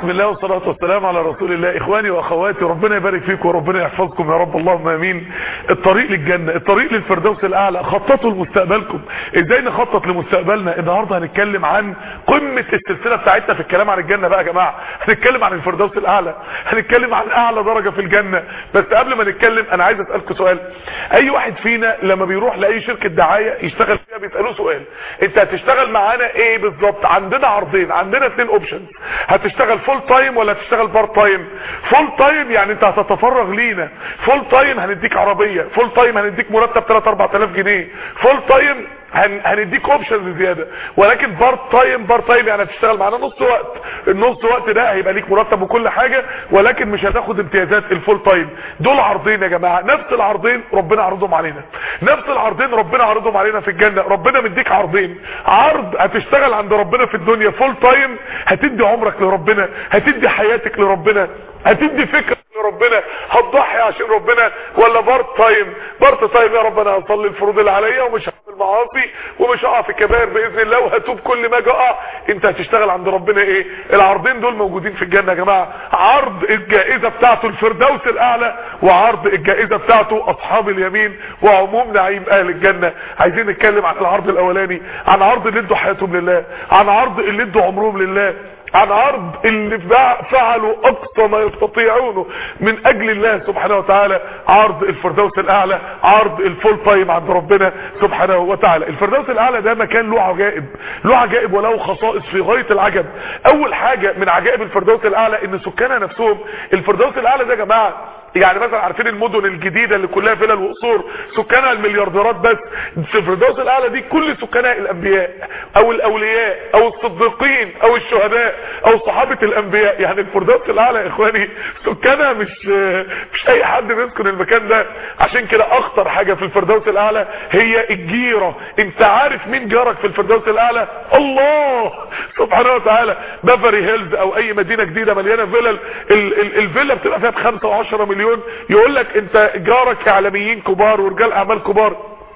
بسم الله والصلاة والسلام على رسول الله اخواني واخواتي ربنا يبارك فيكم وربنا يحفظكم يا رب اللهم امين الطريق للجنة الطريق للفردوس الاعلى خططوا لمستقبلكم ازاي نخطط لمستقبلنا النهاردة هنتكلم عن قمة السلسلة بتاعتنا في الكلام عن الجنة بقى يا جماعة هنتكلم عن الفردوس الاعلى هنتكلم عن اعلى درجة في الجنة بس قبل ما نتكلم انا عايز اسألكم سؤال اي واحد فينا لما بيروح لاي شركة دعاية يشتغل فيها بيسألوه سؤال انت هتشتغل معانا ايه بالظبط عندنا عرضين عندنا اثنين اوبشنز هتشتغل فول تايم ولا هتشتغل بارت تايم فول تايم يعني انت هتتفرغ لينا فول تايم هنديك عربية فول تايم هنديك مرتب 3 4000 جنيه فول تايم هن... هنديك اوبشنز زياده ولكن بارت تايم بارت تايم يعني هتشتغل معانا نص وقت النص وقت ده هيبقى ليك مرتب وكل حاجه ولكن مش هتاخد امتيازات الفول تايم دول عرضين يا جماعه نفس العرضين ربنا عرضهم علينا نفس العرضين ربنا عرضهم علينا في الجنه ربنا مديك عرضين عرض هتشتغل عند ربنا في الدنيا فول تايم هتدي عمرك لربنا هتدي حياتك لربنا هتدي فكرة لربنا هتضحي عشان ربنا ولا بارت تايم بارت تايم يا رب انا هصلي الفروض اللي عليا ومش هعمل معاصي ومش هقع في كبائر باذن الله وهتوب كل ما اقع انت هتشتغل عند ربنا ايه العرضين دول موجودين في الجنه يا جماعه عرض الجائزه بتاعته الفردوس الاعلى وعرض الجائزه بتاعته اصحاب اليمين وعموم نعيم اهل الجنه عايزين نتكلم عن العرض الاولاني عن عرض اللي ادوا حياتهم لله عن عرض اللي ادوا عمرهم لله عن عرض اللي فعلوا اقصى ما يستطيعونه من اجل الله سبحانه وتعالى عرض الفردوس الاعلى عرض الفول تايم عند ربنا سبحانه وتعالى الفردوس الاعلى ده مكان له عجائب له عجائب وله خصائص في غاية العجب اول حاجة من عجائب الفردوس الاعلى ان سكانها نفسهم الفردوس الاعلى ده يا جماعه يعني مثلا عارفين المدن الجديدة اللي كلها فيلا وقصور سكانها المليارديرات بس في الفردوس الاعلى دي كل سكانها الانبياء او الاولياء او الصديقين او الشهداء او صحابة الانبياء يعني الفردوس الاعلى يا اخواني سكانها مش مش اي حد بيسكن المكان ده عشان كده اخطر حاجة في الفردوس الاعلى هي الجيرة انت عارف مين جارك في الفردوس الاعلى الله سبحانه وتعالى بافري هيلز او اي مدينة جديدة مليانة فيلل الفيلا بتبقى فيها بخمسة وعشرة مليون مليون يقول لك انت جارك اعلاميين كبار ورجال اعمال كبار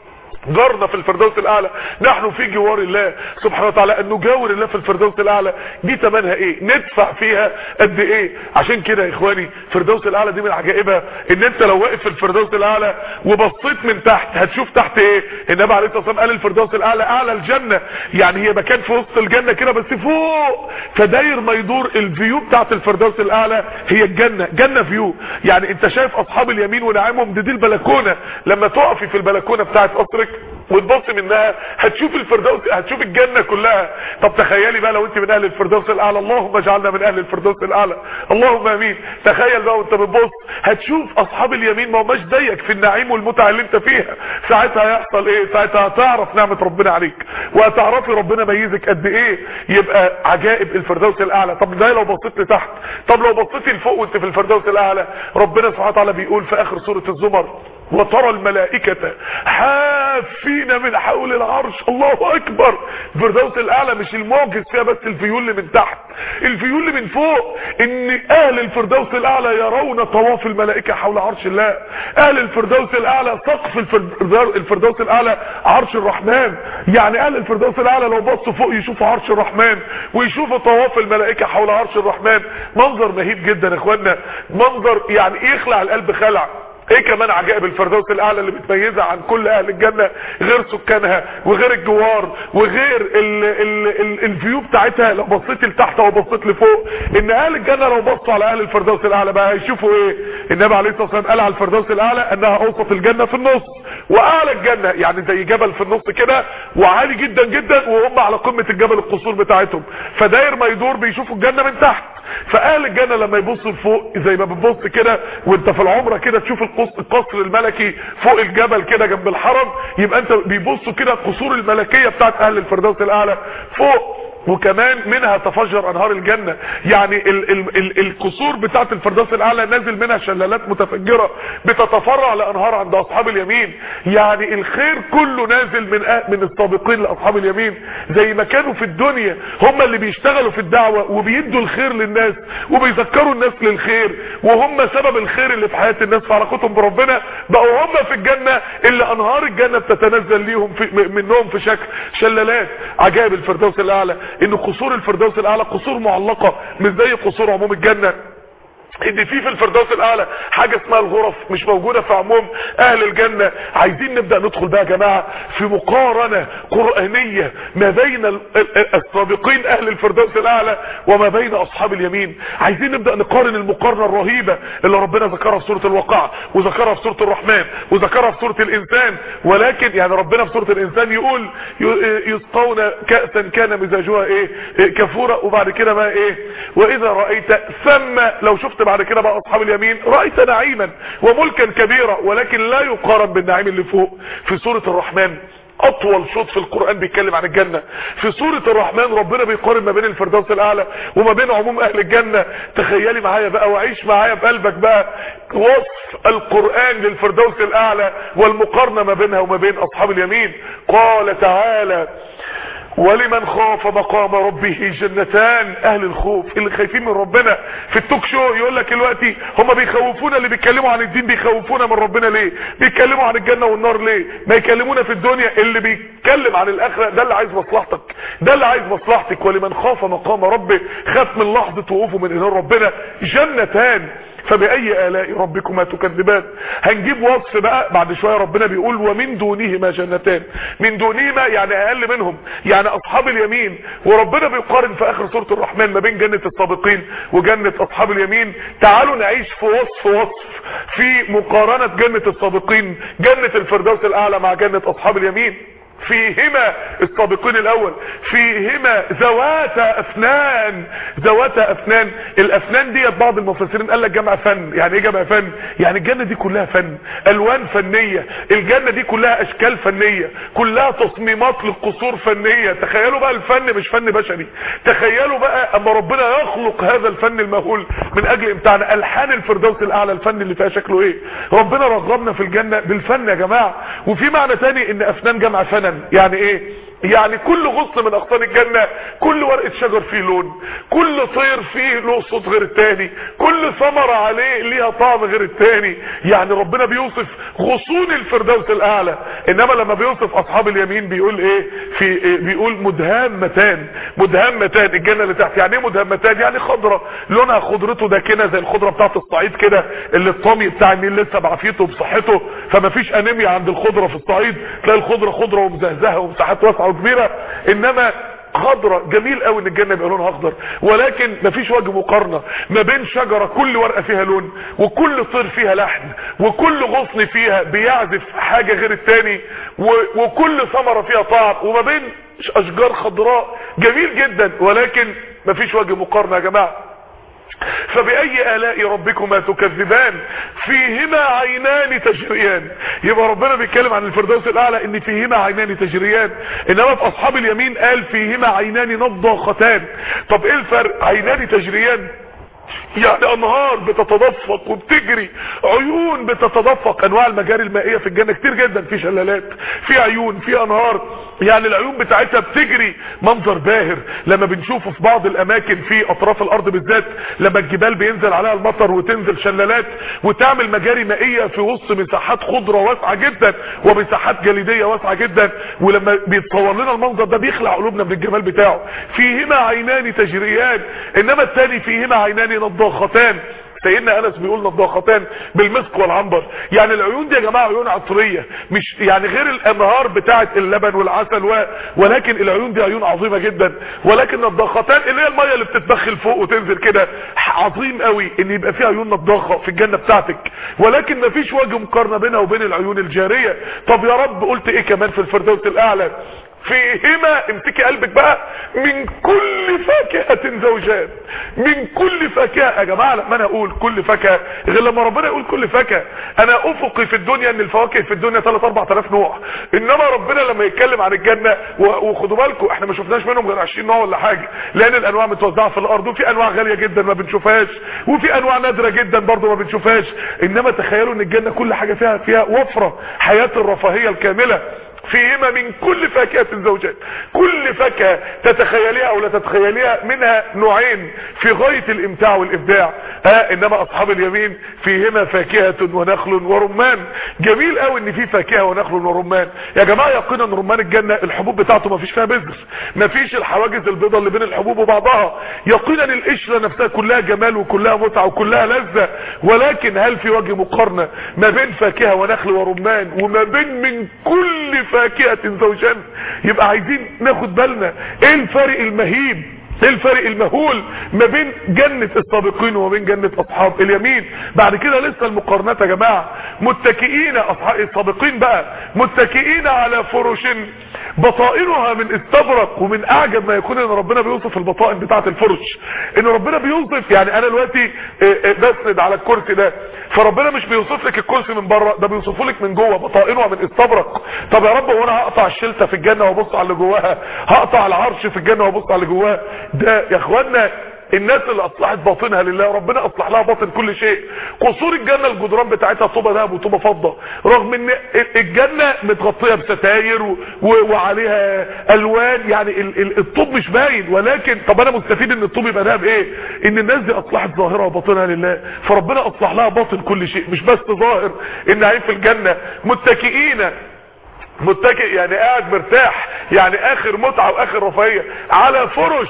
جارنا في الفردوس الاعلى نحن في جوار الله سبحانه وتعالى ان نجاور الله في الفردوس الاعلى دي تمنها ايه ندفع فيها قد ايه عشان كده يا اخواني الفردوس الاعلى دي من عجائبها ان انت لو واقف في الفردوس الاعلى وبصيت من تحت هتشوف تحت ايه النبي عليه الصلاه والسلام قال الفردوس الاعلى اعلى الجنه يعني هي مكان في وسط الجنه كده بس فوق فداير ما يدور الفيو بتاعت الفردوس الاعلى هي الجنه جنه فيو يعني انت شايف اصحاب اليمين ونعيمهم دي, دي البلكونه لما تقفي في البلكونه بتاعت قصرك وتبص منها هتشوف الفردوس هتشوف الجنة كلها طب تخيلي بقى لو انت من اهل الفردوس الاعلى اللهم اجعلنا من اهل الفردوس الاعلى اللهم امين تخيل بقى وانت بتبص هتشوف اصحاب اليمين ما هماش زيك في النعيم والمتعه اللي انت فيها ساعتها هيحصل ايه ساعتها هتعرف نعمه ربنا عليك وهتعرفي ربنا ميزك قد ايه يبقى عجائب الفردوس الاعلى طب ده لو بصيت لتحت طب لو بصيتي لفوق وانت في الفردوس الاعلى ربنا سبحانه وتعالى بيقول في اخر سوره الزمر وترى الملائكة حافين من حول العرش الله اكبر الفردوس الاعلى مش المعجز فيها بس الفيول اللي من تحت الفيول اللي من فوق ان اهل الفردوس الاعلى يرون طواف الملائكة حول عرش الله اهل الفردوس الاعلى سقف الفردوس الاعلى عرش الرحمن يعني اهل الفردوس الاعلى لو بصوا فوق يشوفوا عرش الرحمن ويشوفوا طواف الملائكة حول عرش الرحمن منظر مهيب جدا يا اخوانا منظر يعني يخلع القلب خلع ايه كمان عجائب الفردوس الاعلى اللي بتميزها عن كل اهل الجنة غير سكانها وغير الجوار وغير ال ال ال الفيو بتاعتها لو بصيت لتحت او بصيت لفوق ان اهل الجنة لو بصوا على اهل الفردوس الاعلى بقى هيشوفوا ايه النبي عليه الصلاة والسلام قال على الفردوس الاعلى انها اوسط الجنة في النص واعلى الجنة يعني زي جبل في النص كده وعالي جدا جدا وهم على قمة الجبل القصور بتاعتهم فداير ما يدور بيشوفوا الجنة من تحت فاهل الجنة لما يبصوا لفوق زي ما بتبص كده وانت في العمرة كده تشوف القصر الملكي فوق الجبل كده جنب الحرم يبقى انت بيبصوا كده القصور الملكية بتاعت اهل الفردوس الاعلى فوق وكمان منها تفجر انهار الجنة يعني ال ال ال القصور بتاعت الفردوس الاعلى نازل منها شلالات متفجرة بتتفرع لانهار عند اصحاب اليمين يعني الخير كله نازل من أه من السابقين لاصحاب اليمين زي ما كانوا في الدنيا هم اللي بيشتغلوا في الدعوة وبيدوا الخير للناس وبيذكروا الناس للخير وهم سبب الخير اللي في حياة الناس في علاقتهم بربنا بقوا هم في الجنة اللي انهار الجنة بتتنزل ليهم في منهم في شكل شلالات عجائب الفردوس الاعلى ان قصور الفردوس الاعلى قصور معلقة مش زي قصور عموم الجنة ان في في الفردوس الاعلى حاجة اسمها الغرف مش موجودة في عموم اهل الجنة عايزين نبدأ ندخل بقى يا جماعة في مقارنة قرآنية ما بين ال- ال- السابقين اهل الفردوس الاعلى وما بين اصحاب اليمين عايزين نبدأ نقارن المقارنة الرهيبة اللي ربنا ذكرها في سورة الواقعة وذكرها في سورة الرحمن وذكرها في سورة الانسان ولكن يعني ربنا في سورة الانسان يقول ي- يسقون كأسا كان مزاجها ايه إيه كفورة وبعد كده بقى ايه واذا رأيت ثم لو شفت بعد كده بقى اصحاب اليمين رأيت نعيما وملكا كبيرا ولكن لا يقارن بالنعيم اللي فوق في سورة الرحمن اطول شوط في القرآن بيتكلم عن الجنة في سورة الرحمن ربنا بيقارن ما بين الفردوس الاعلى وما بين عموم اهل الجنة تخيلي معايا بقى وعيش معايا بقلبك بقى وصف القرآن للفردوس الاعلى والمقارنة ما بينها وما بين اصحاب اليمين قال تعالى ولمن خاف مقام ربه جنتان اهل الخوف اللي خايفين من ربنا في التوك شو يقول لك دلوقتي هم بيخوفونا اللي بيتكلموا عن الدين بيخوفونا من ربنا ليه بيتكلموا عن الجنة والنار ليه ما يكلمونا في الدنيا اللي بيتكلم عن الاخرة ده اللي عايز مصلحتك ده اللي عايز مصلحتك ولمن خاف مقام ربه خاف من لحظة وقوفه من ايدين ربنا جنتان فبأي آلاء ربكما تكذبان هنجيب وصف بقى بعد شوية ربنا بيقول ومن دونهما جنتان من دونهما يعني اقل منهم يعني اصحاب اليمين وربنا بيقارن في اخر سورة الرحمن ما بين جنة السابقين وجنة اصحاب اليمين تعالوا نعيش في وصف وصف في مقارنة جنة السابقين جنة الفردوس الاعلى مع جنة اصحاب اليمين فيهما السابقين الاول فيهما ذواتا افنان ذواتا افنان الافنان ديت بعض المفسرين قال لك جمع فن يعني ايه جمع فن يعني الجنة دي كلها فن الوان فنية الجنة دي كلها اشكال فنية كلها تصميمات للقصور فنية تخيلوا بقى الفن مش فن بشري تخيلوا بقى اما ربنا يخلق هذا الفن المهول من اجل امتحان الحان الفردوس الاعلى الفن اللي فيها شكله ايه ربنا رغبنا في الجنة بالفن يا جماعة وفي معنى تاني ان افنان جمع فنن يعني ايه يعني كل غصن من اغصان الجنة كل ورقة شجر فيه لون كل طير فيه له صوت غير التاني كل ثمرة عليه ليها طعم غير التاني يعني ربنا بيوصف غصون الفردوس الاعلى انما لما بيوصف اصحاب اليمين بيقول ايه في إيه بيقول مدهامتان مدهامتان الجنة اللي تحت يعني ايه مدهامتان يعني خضرة لونها خضرته داكنة زي الخضرة بتاعت الصعيد كده اللي الطامي بتاع النيل لسه بعافيته بصحته فما فيش انيميا عند الخضرة في الصعيد تلاقي الخضرة خضرة ومزهزهة ومساحات واسعة وكبيرة انما خضرة جميل قوي ان الجنة يبقى لونها اخضر ولكن مفيش وجه مقارنة ما بين شجرة كل ورقة فيها لون وكل طير فيها لحن وكل غصن فيها بيعزف حاجة غير التاني و- وكل ثمرة فيها طعم وما بين اشجار خضراء جميل جدا ولكن مفيش وجه مقارنة يا جماعة فبأي آلاء ربكما تكذبان فيهما عينان تجريان يبقى ربنا بيتكلم عن الفردوس الأعلى ان فيهما عينان تجريان انما في أصحاب اليمين قال فيهما عينان نضاختان طب ايه الفرق عينان تجريان يعني انهار بتتدفق وبتجري عيون بتتدفق انواع المجاري المائية في الجنة كتير جدا في شلالات في عيون في انهار يعني العيون بتاعتها بتجري منظر باهر لما بنشوفه في بعض الاماكن في اطراف الارض بالذات لما الجبال بينزل عليها المطر وتنزل شلالات وتعمل مجاري مائية في وسط مساحات خضرة واسعة جدا ومساحات جليدية واسعة جدا ولما بيتصور لنا المنظر ده بيخلع قلوبنا من الجمال بتاعه فيهما عينان تجريان انما الثاني فيهما عينان نضاختان سيدنا انس بيقول نضاختان بالمسك والعنبر يعني العيون دي يا جماعه عيون عطريه مش يعني غير الانهار بتاعه اللبن والعسل و... ولكن العيون دي عيون عظيمه جدا ولكن نضاختان اللي هي الميه اللي بتتبخل فوق وتنزل كده عظيم قوي ان يبقى فيها عيون نضاخه في الجنه بتاعتك ولكن مفيش وجه مقارنه بينها وبين العيون الجاريه طب يا رب قلت ايه كمان في الفردوس الاعلى فيهما امسكي قلبك بقى من كل فاكهة زوجان من كل فاكهة يا جماعة لما انا اقول كل فاكهة غير لما ربنا يقول كل فاكهة انا افقي في الدنيا ان الفواكه في الدنيا 3 4000 نوع انما ربنا لما يتكلم عن الجنة و- وخدوا بالكم احنا ما شفناش منهم غير 20 نوع ولا حاجة لان الانواع متوزعة في الارض وفي انواع غالية جدا ما بنشوفهاش وفي انواع نادرة جدا برضو ما بنشوفهاش انما تخيلوا ان الجنة كل حاجة فيها فيها وفرة حياة الرفاهية الكاملة فيهما من كل فاكهة زوجان كل فاكهة تتخيليها او لا تتخيليها منها نوعين في غاية الامتاع والابداع ها انما اصحاب اليمين فيهما فاكهة ونخل ورمان جميل قوي ان في فاكهة ونخل ورمان يا جماعة يقينا رمان الجنة الحبوب بتاعته ما فيش فيها بذر ما فيش الحواجز البيضاء اللي بين الحبوب وبعضها يقينا القشرة نفسها كلها جمال وكلها متعة وكلها لذة ولكن هل في وجه مقارنة ما بين فاكهة ونخل ورمان وما بين من كل فاكهة زوجان يبقى عايزين ناخد بالنا ايه الفرق المهيب ايه الفرق المهول ما بين جنة السابقين وما بين جنة اصحاب اليمين بعد كده لسه المقارنات يا جماعة متكئين اصحاب السابقين بقى متكئين على فرش بطائنها من استبرق ومن اعجب ما يكون ان ربنا بيوصف البطائن بتاعة الفرش ان ربنا بيوصف يعني انا دلوقتي بسند على الكرسي ده فربنا مش بيوصف لك الكرسي من بره ده بيوصفه لك من جوه بطائنها من استبرق طب يا رب وانا هقطع الشلته في الجنه وابص على اللي جواها هقطع العرش في الجنه وابص على اللي جواها ده يا اخوانا الناس اللي اصلحت باطنها لله ربنا اصلح لها باطن كل شيء قصور الجنة الجدران بتاعتها طوبة ذهب وطوبة فضة رغم ان الجنة متغطية بستاير و... و... وعليها الوان يعني ال... ال... الطوب مش باين ولكن طب انا مستفيد ان الطوب يبقى ذهب ايه ان الناس دي اصلحت ظاهرها وباطنها لله فربنا اصلح لها باطن كل شيء مش بس ظاهر النعيم في الجنة متكئين متكئ يعني قاعد مرتاح يعني اخر متعة واخر رفاهية على فرش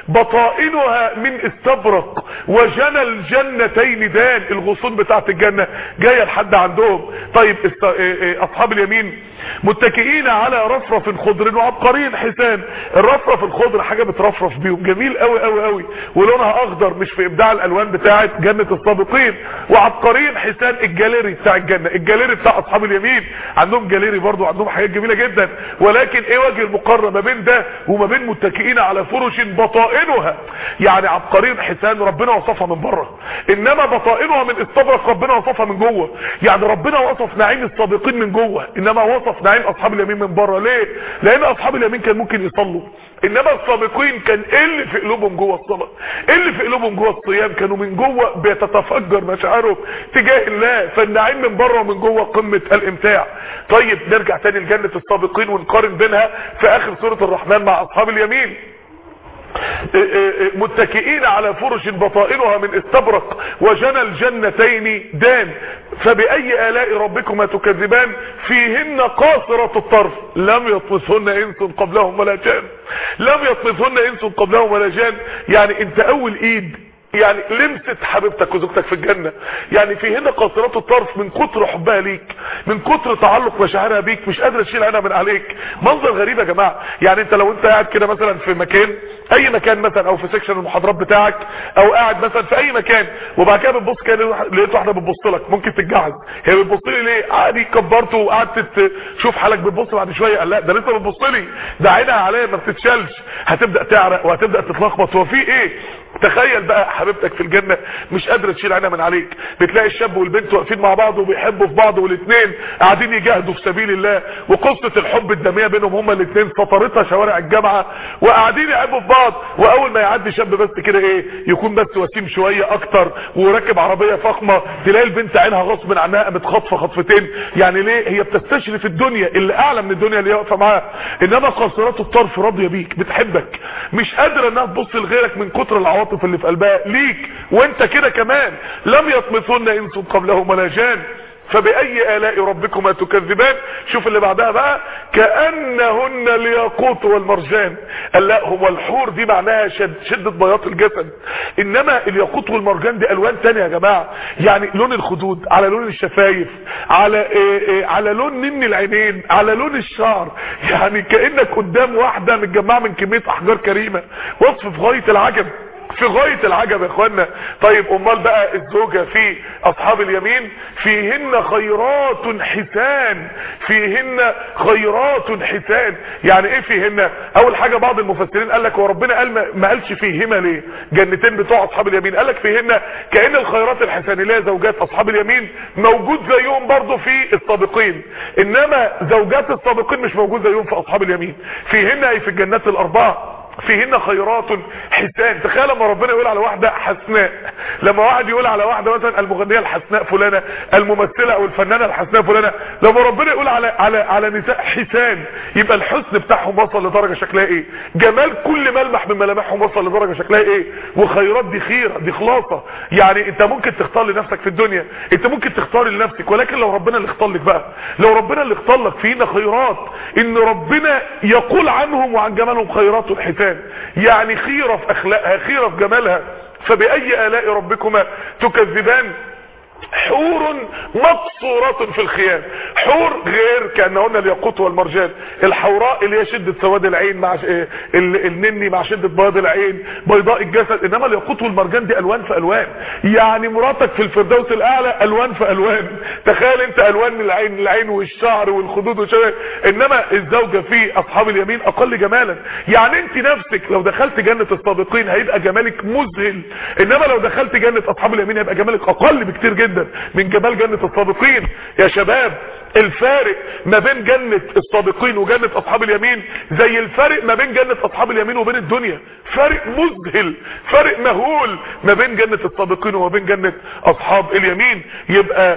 بطائنها من استبرق وجنى الجنتين دان الغصون بتاعت الجنة جاية لحد عندهم طيب است... اصحاب اليمين متكئين على رفرف خضر وعبقرين حسان الرفرف الخضر حاجة بترفرف بيهم جميل قوي قوي قوي ولونها اخضر مش في ابداع الالوان بتاعت جنة السابقين وعبقرين حسان الجاليري بتاع الجنة الجاليري بتاع اصحاب اليمين عندهم جاليري برضو عندهم حاجات جميلة جدا ولكن ايه وجه المقارنة ما بين ده وما بين متكئين على فرش بطائنها يعني عبقرين حسان ربنا وصفها من بره انما بطائنها من استبرق ربنا وصفها من جوه يعني ربنا وصف نعيم السابقين من جوه انما وصف نعيم اصحاب اليمين من بره ليه لان اصحاب اليمين كان ممكن يصلوا انما السابقين كان ايه اللي في قلوبهم جوه الصلاه ايه اللي في قلوبهم جوه الصيام كانوا من جوه بيتتفجر مشاعرهم تجاه الله فالنعيم من بره ومن جوه قمه الامتاع طيب نرجع تاني لجنه السابقين ونقارن بينها في اخر سوره الرحمن مع اصحاب اليمين متكئين على فرش بطائنها من استبرق وجنى الجنتين دان فبأي آلاء ربكما تكذبان فيهن قاصرة الطرف لم يطمثهن انس قبلهم ولا جان لم يطمثهن انس قبلهم ولا جان يعني انت اول ايد يعني لمست حبيبتك وزوجتك في الجنة يعني في هنا قاصرات الطرف من كتر حبها ليك من كتر تعلق مشاعرها بيك مش قادرة تشيل عينها من عليك منظر غريب يا جماعة يعني انت لو انت قاعد كده مثلا في مكان اي مكان مثلا او في سكشن المحاضرات بتاعك او قاعد مثلا في اي مكان وبعد كده بتبص كده لقيت واحده بتبص لك ممكن تتجعز هي بتبص لي ليه عادي كبرت وقعدت تشوف حالك بتبص بعد شويه قال لا ده لسه بتبص لي ده عينها عليا ما بتتشالش هتبدا تعرق وهتبدا تتلخبط هو في ايه تخيل بقى حبيبتك في الجنة مش قادرة تشيل عينها من عليك بتلاقي الشاب والبنت واقفين مع بعض وبيحبوا في بعض والاثنين قاعدين يجاهدوا في سبيل الله وقصة الحب الدمية بينهم هما الاثنين سطرتها شوارع الجامعة وقاعدين يحبوا في بعض واول ما يعدي شاب بس كده ايه يكون بس وسيم شوية اكتر وراكب عربية فخمة تلاقي البنت عينها غصب عنها قامت خطفة خطفتين يعني ليه هي بتستشرف الدنيا اللي اعلى من الدنيا اللي هي واقفة معاها انما قاصرات الطرف راضية بيك بتحبك مش قادرة انها تبص لغيرك من كتر العواطف العواطف اللي في قلبها ليك وانت كده كمان لم يطمثن انس قبلهم ولا جان فبأي آلاء ربكما تكذبان شوف اللي بعدها بقى كأنهن الياقوت والمرجان قال لا هو الحور دي معناها شد شدة بياض الجسد انما الياقوت والمرجان دي الوان تانية يا جماعة يعني لون الخدود على لون الشفايف على إيه إيه على لون نن العينين على لون الشعر يعني كأنك قدام واحدة متجمعة من كمية احجار كريمة وصف في غاية العجب في غاية العجب يا اخوانا طيب امال بقى الزوجة في اصحاب اليمين فيهن خيرات حسان فيهن خيرات حسان يعني ايه فيهن اول حاجة بعض المفسرين قال لك هو ربنا قال ما قالش فيهما ليه جنتين بتوع اصحاب اليمين قال لك فيهن كأن الخيرات الحسان اللي هي زوجات اصحاب اليمين موجود زيهم برضو في السابقين انما زوجات السابقين مش موجود زيهم في اصحاب اليمين فيهن اي في الجنات الاربعه فيهن خيرات حسان تخيل لما ربنا يقول على واحده حسناء لما واحد يقول على واحده مثلا المغنيه الحسناء فلانه الممثله او الفنانه الحسناء فلانه لما ربنا يقول على على على نساء حسان يبقى الحسن بتاعهم وصل لدرجه شكلها ايه جمال كل ملمح من ملامحهم وصل لدرجه شكلها ايه وخيرات دي خيره دي خلاصه يعني انت ممكن تختار لنفسك في الدنيا انت ممكن تختار لنفسك ولكن لو ربنا اللي اختار لك بقى لو ربنا اللي اختار لك فينا خيرات ان ربنا يقول عنهم وعن جمالهم خيرات الحسان يعني خيره في اخلاقها خيره في جمالها فبأي آلاء ربكما تكذبان حور مقصورات في الخيام حور غير كأنهن الياقوت والمرجان الحوراء اللي هي شدة سواد العين مع ش... ال... النني مع شدة بياض العين بيضاء الجسد انما الياقوت والمرجان دي الوان في الوان يعني مراتك في الفردوس الاعلى الوان في الوان تخيل انت الوان العين العين والشعر والخدود والشباب انما الزوجة في اصحاب اليمين اقل جمالا يعني انت نفسك لو دخلت جنة السابقين هيبقى جمالك مذهل انما لو دخلت جنة اصحاب اليمين هيبقى جمالك اقل بكتير جدا من جمال جنة السابقين يا شباب الفارق ما بين جنة السابقين وجنة اصحاب اليمين زي الفارق ما بين جنة اصحاب اليمين وبين الدنيا فارق مذهل فارق مهول ما بين جنة السابقين وما بين جنة اصحاب اليمين يبقى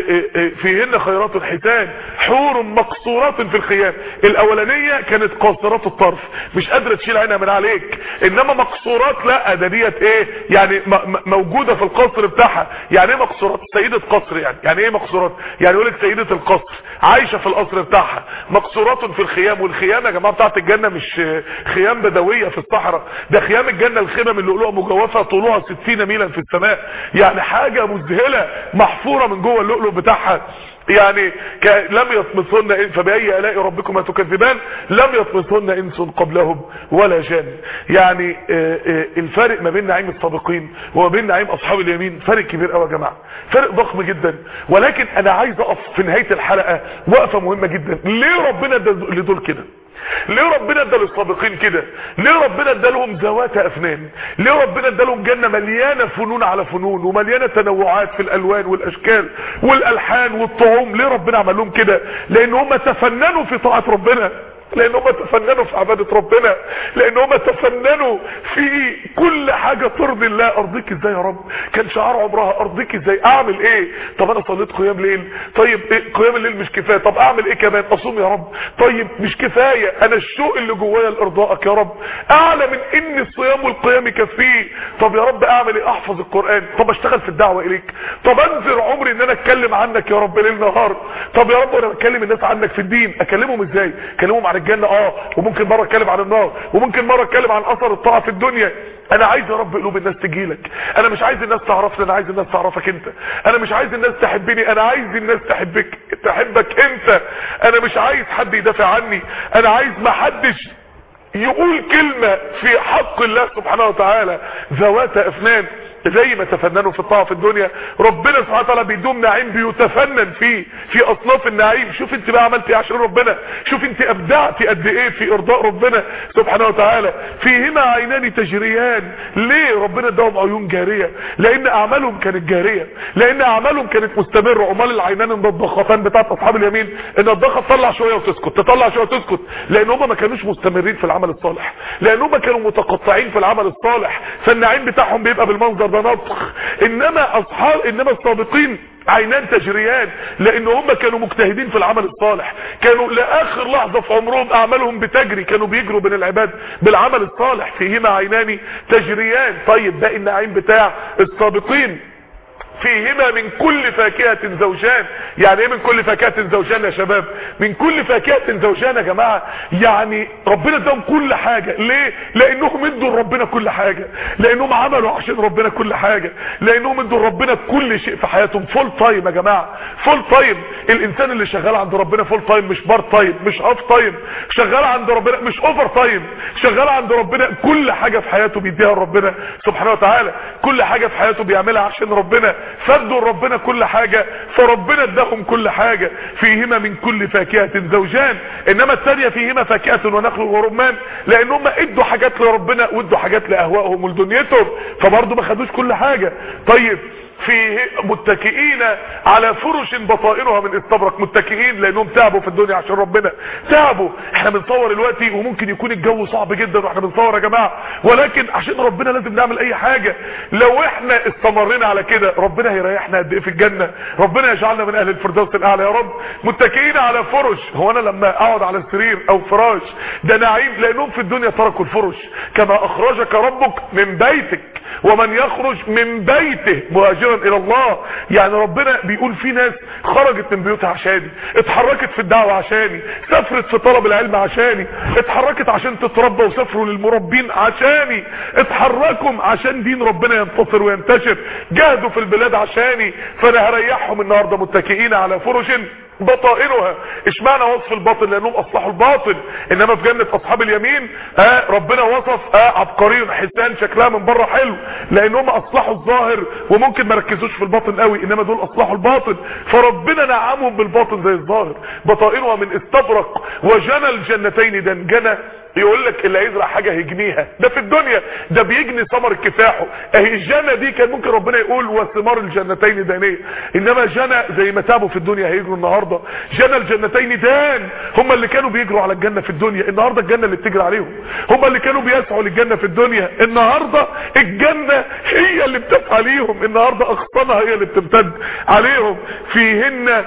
فيهن خيرات الحيتان حور مقصورات في الخيام الاولانية كانت قاصرات الطرف مش قادرة تشيل عينها من عليك انما مقصورات لا ده ديت ايه يعني موجودة في القصر بتاعها يعني ايه مقصورات سيدة قصر يعني يعني ايه مقصورات يعني يقول لك سيدة القصر عايشة في القصر بتاعها مقصورات في الخيام والخيام يا جماعة بتاعت الجنة مش خيام بدوية في الصحراء ده خيام الجنة الخيمة من لؤلؤة مجوفة طولها 60 ميلا في السماء يعني حاجة مذهلة محفورة من جوه اللؤلؤ بتاعها يعني لم يطمثن فبأي آلاء ربكما تكذبان لم يطمثن إنس قبلهم ولا جان يعني الفارق ما بين نعيم السابقين وما بين نعيم أصحاب اليمين فارق كبير قوي يا جماعة فارق ضخم جدا ولكن أنا عايز أقف في نهاية الحلقة وقفة مهمة جدا ليه ربنا لدول كده ليه ربنا ادى للسابقين كده ليه ربنا ادى لهم ذوات افنان ليه ربنا ادى لهم جنه مليانه فنون على فنون ومليانه تنوعات في الالوان والاشكال والالحان والطعوم ليه ربنا عمل لهم كده لان هم تفننوا في طاعه ربنا لان هم تفننوا في عبادة ربنا لان هم تفننوا في كل حاجة ترضي الله ارضيك ازاي يا رب كان شعار عمرها ارضيك ازاي اعمل ايه طب انا صليت قيام ليل طيب إيه؟ قيام الليل مش كفاية طب اعمل ايه كمان اصوم يا رب طيب مش كفاية انا الشوق اللي جوايا لارضائك يا رب اعلى من ان الصيام والقيام يكفيه طب يا رب اعمل ايه احفظ القرآن طب اشتغل في الدعوة اليك طب انذر عمري ان انا اتكلم عنك يا رب ليل نهار طب يا رب وانا بكلم الناس عنك في الدين اكلمهم ازاي اكلمهم عن الجنة اه وممكن مرة اتكلم عن النار وممكن مرة اتكلم عن اثر الطاعة في الدنيا انا عايز يا رب قلوب الناس تجيلك انا مش عايز الناس تعرفني انا عايز الناس تعرفك انت انا مش عايز الناس تحبني انا عايز الناس تحبك تحبك انت انا مش عايز حد يدافع عني انا عايز ما حدش يقول كلمة في حق الله سبحانه وتعالى ذوات افنان زي ما تفننوا في الطاعة في الدنيا ربنا سبحانه وتعالى بيدوم نعيم بيتفنن فيه في اصناف النعيم شوف انت بقى عملت ايه عشان ربنا شوف انت ابدعت قد ايه في ارضاء ربنا سبحانه وتعالى فيهما عينان تجريان ليه ربنا اداهم عيون جارية لان اعمالهم كانت جارية لان اعمالهم كانت مستمرة امال العينان الضخفتان بتاعت اصحاب اليمين ان الضخة تطلع شوية وتسكت تطلع شوية وتسكت لان هم ما كانوش مستمرين في العمل الصالح لان هم كانوا متقطعين في العمل الصالح فالنعيم بتاعهم بيبقى بالمنظر ده نطخ انما اصحاب انما السابقين عينان تجريان لان هم كانوا مجتهدين في العمل الصالح كانوا لاخر لحظة في عمرهم اعمالهم بتجري كانوا بيجروا بين العباد بالعمل الصالح فيهما عينان تجريان طيب باقي النعيم بتاع السابقين فيهما من كل فاكهة زوجان يعني ايه من كل فاكهة زوجان يا شباب من كل فاكهة زوجان يا جماعة يعني ربنا اداهم كل حاجة ليه لانهم ادوا لربنا كل حاجة لانهم عملوا عشان ربنا كل حاجة لانهم ادوا لربنا كل شيء في حياتهم فول تايم يا جماعة فول تايم الانسان اللي شغال عند ربنا فول تايم مش بار تايم مش هاف تايم شغال عند ربنا مش اوفر تايم شغال عند ربنا كل حاجة في حياته بيديها لربنا سبحانه وتعالى كل حاجة في حياته بيعملها عشان ربنا فادوا ربنا كل حاجة فربنا اداهم كل حاجة فيهما من كل فاكهة زوجان انما الثانية فيهما فاكهة ونخل ورمان لان هم ادوا حاجات لربنا وادوا حاجات لاهوائهم ولدنيتهم فبرضه ما خدوش كل حاجة طيب في متكئين على فرش بطائنها من استبرق متكئين لانهم تعبوا في الدنيا عشان ربنا تعبوا احنا بنصور دلوقتي وممكن يكون الجو صعب جدا واحنا بنصور يا جماعه ولكن عشان ربنا لازم نعمل اي حاجه لو احنا استمرينا على كده ربنا هيريحنا قد ايه في الجنه ربنا يجعلنا من اهل الفردوس الاعلى يا رب متكئين على فرش هو انا لما اقعد على السرير او فراش ده نعيم لانهم في الدنيا تركوا الفرش كما اخرجك ربك من بيتك ومن يخرج من بيته مهاجرا الى الله يعني ربنا بيقول في ناس خرجت من بيوتها عشاني اتحركت في الدعوة عشاني سافرت في طلب العلم عشاني اتحركت عشان تتربى وسافروا للمربين عشاني اتحركوا عشان دين ربنا ينتصر وينتشر جاهدوا في البلاد عشاني فانا هريحهم النهارده متكئين على فرش بطائنها اشمعنى وصف الباطن لانهم اصلحوا الباطن انما في جنة اصحاب اليمين آه ربنا وصف آه عبقري حسان شكلها من بره حلو لانهم اصلحوا الظاهر وممكن ما ركزوش في الباطن قوي انما دول اصلحوا الباطن فربنا نعمهم بالباطن زي الظاهر بطائنها من استبرق وجنى الجنتين دنجنة يقول لك اللي هيزرع حاجة هيجنيها ده في الدنيا ده بيجني ثمر كفاحه اهي الجنة دي كان ممكن ربنا يقول وثمار الجنتين دانية انما جنة زي ما تعبوا في الدنيا هيجروا النهاردة جنة الجنتين دان هم اللي كانوا بيجروا على الجنة في الدنيا النهاردة الجنة اللي بتجري عليهم هم اللي كانوا بيسعوا للجنة في الدنيا النهاردة الجنة هي اللي بتسعى ليهم النهاردة اغصانها هي اللي بتمتد عليهم فيهن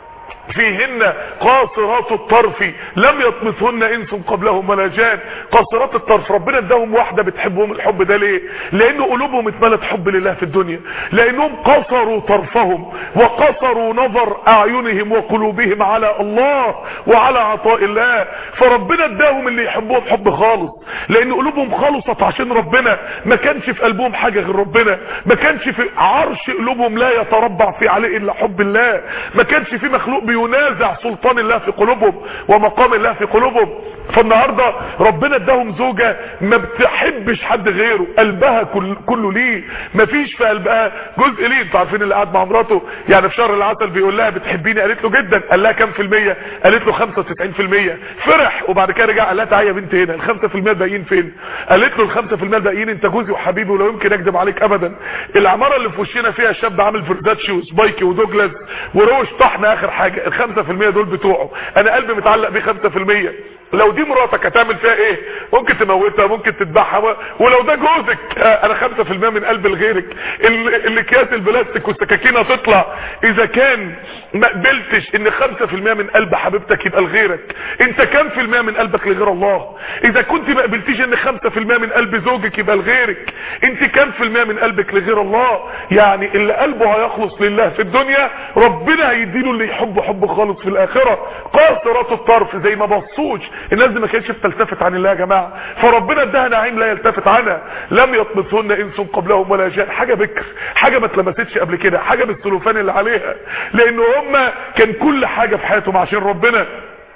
فيهن قاصرات الطرف لم يطمثهن انس قبلهم ولا جان قاصرات الطرف ربنا اداهم واحده بتحبهم الحب ده ليه لان قلوبهم اتملت حب لله في الدنيا لانهم قصروا طرفهم وقصروا نظر اعينهم وقلوبهم على الله وعلى عطاء الله فربنا اداهم اللي يحبوهم حب خالص لان قلوبهم خلصت عشان ربنا ما كانش في قلبهم حاجه غير ربنا ما كانش في عرش قلوبهم لا يتربع في عليه الا حب الله ما كانش في مخلوق بينازع سلطان الله في قلوبهم ومقام الله في قلوبهم فالنهاردة ربنا اداهم زوجة ما بتحبش حد غيره قلبها كل كله ليه مفيش في قلبها جزء ليه انتوا عارفين اللي قاعد مع مراته يعني في شهر العسل بيقول لها بتحبيني قالت له جدا قال لها كام في المية قالت له 95% فرح وبعد كده رجع قال لها تعالى يا بنت هنا ال 5% الباقيين فين قالت له ال 5% الباقيين انت جوزي وحبيبي ولا يمكن اكذب عليك ابدا العماره اللي في وشنا فيها شاب عامل فرداتشي وسبايكي ودوجلاس وروش طحن اخر حاجه ال 5% دول بتوعه انا قلبي متعلق بيه 5% لو دي مراتك هتعمل فيها ايه ممكن تموتها ممكن تذبحها ولو ده جوزك آه انا 5% من قلب لغيرك الاكياس البلاستيك والسكاكين هتطلع اذا كان ما قبلتش ان 5% من قلب حبيبتك يبقى لغيرك انت كام في المية من قلبك لغير الله اذا كنت ما قبلتيش ان 5% من قلب زوجك يبقى لغيرك انت كام في المية من قلبك لغير الله يعني اللي قلبه هيخلص لله في الدنيا ربنا هيديله اللي يحبه حب خالص في الاخرة قاصرات الطرف زي ما بصوش الناس دي ما كانتش بتلتفت عن الله يا جماعه فربنا اداها نعيم لا يلتفت عنها لم يطمثهن انس قبلهم ولا جان حاجه بكر حاجه ما اتلمستش قبل كده حاجه بالسلوفان اللي عليها لان هم كان كل حاجه في حياتهم عشان ربنا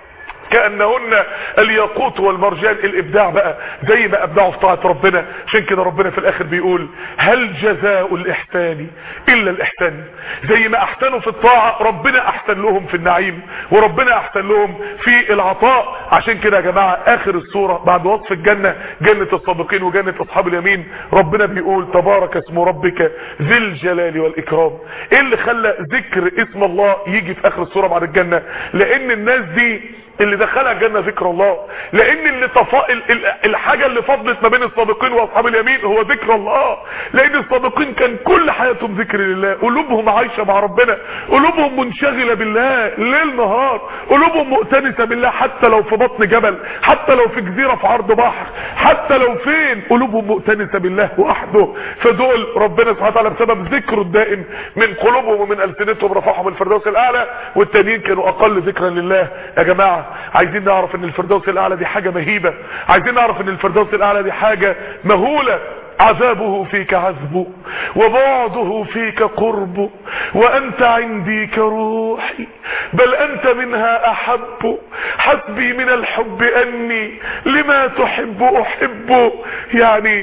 كأنهن الياقوت والمرجان الابداع بقى زي ما ابدعوا في طاعة ربنا عشان كده ربنا في الاخر بيقول هل جزاء الاحسان الا الاحسان زي ما احسنوا في الطاعة ربنا احسن لهم في النعيم وربنا احسن لهم في العطاء عشان كده يا جماعة اخر السورة بعد وصف الجنة جنة السابقين وجنة اصحاب اليمين ربنا بيقول تبارك اسم ربك ذي الجلال والاكرام ايه اللي خلى ذكر اسم الله يجي في اخر السورة بعد الجنة لان الناس دي اللي دخلها الجنة ذكر الله لان اللي طفا الحاجة اللي فضلت ما بين السابقين واصحاب اليمين هو ذكر الله لان السابقين كان كل حياتهم ذكر لله قلوبهم عايشة مع ربنا قلوبهم منشغلة بالله ليل نهار قلوبهم مؤتنسة بالله حتى لو في بطن جبل حتى لو في جزيرة في عرض بحر حتى لو فين قلوبهم مؤتنسة بالله وحده فدول ربنا سبحانه وتعالى بسبب ذكره الدائم من قلوبهم ومن ألسنتهم رفعهم الفردوس الأعلى والتانيين كانوا أقل ذكرا لله يا جماعة عايزين نعرف ان الفردوس الاعلى دي حاجة مهيبة عايزين نعرف ان الفردوس الاعلى دي حاجة مهولة عذابه فيك عذب وبعده فيك قرب وانت عندي كروحي بل انت منها احب حسبي من الحب اني لما تحب احب يعني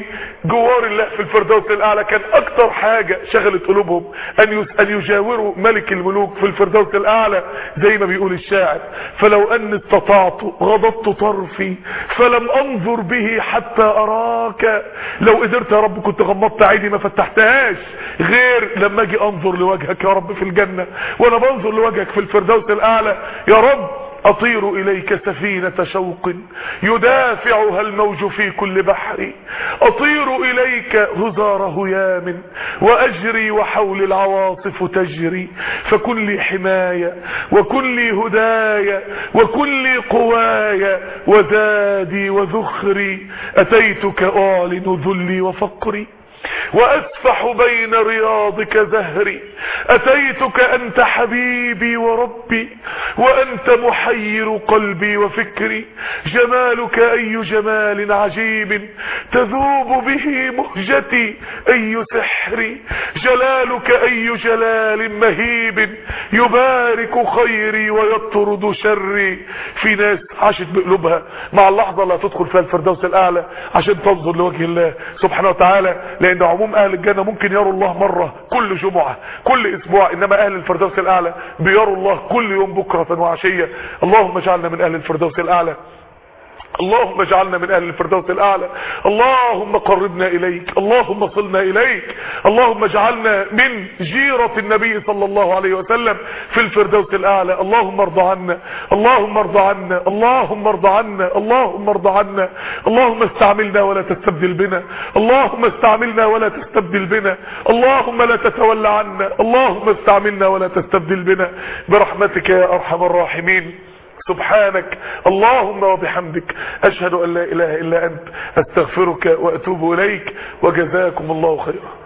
جوار الله في الفردوس الاعلى كان اكتر حاجة شغلت قلوبهم ان يس- ان يجاوروا ملك الملوك في الفردوس الاعلى زي ما بيقول الشاعر فلو ان استطعت غضضت طرفي فلم انظر به حتى اراك لو قدرت يا رب كنت غمضت عيني ما فتحتهاش غير لما اجي انظر لوجهك يا رب في الجنة وانا بنظر لوجهك في الفردوس الاعلى يا رب أطير إليك سفينة شوق يدافعها الموج في كل بحر أطير إليك هزار هيام وأجري وحول العواصف تجري فكن لي حماية وكن لي هداية وكن لي قوايا وزادي وذخري أتيتك أعلن ذلي وفقري وأسفح بين رياضك زهري أتيتك أنت حبيبي وربي وأنت محير قلبي وفكري جمالك أي جمال عجيب تذوب به مهجتي أي سحر جلالك أي جلال مهيب يبارك خيري ويطرد شري في ناس عاشت بقلوبها مع اللحظة اللي هتدخل فيها الفردوس الأعلى عشان تنظر لوجه الله سبحانه وتعالى لأن عموم أهل الجنة ممكن يروا الله مرة كل جمعة كل أسبوع إنما أهل الفردوس الأعلى بيروا الله كل يوم بكرة وعشية اللهم اجعلنا من أهل الفردوس الأعلى اللهم اجعلنا من اهل الفردوس الاعلى اللهم قربنا اليك اللهم صلنا اليك اللهم اجعلنا من جيرة النبي صلى الله عليه وسلم في الفردوس الاعلى اللهم ارضى عنا اللهم ارضى عنا اللهم ارضى عنا اللهم ارضى عنا اللهم استعملنا ولا تستبدل بنا اللهم استعملنا ولا تستبدل بنا اللهم لا تتولى عنا اللهم استعملنا ولا تستبدل بنا برحمتك يا ارحم الراحمين سبحانك اللهم وبحمدك أشهد أن لا إله إلا أنت أستغفرك وأتوب إليك وجزاكم الله خيرا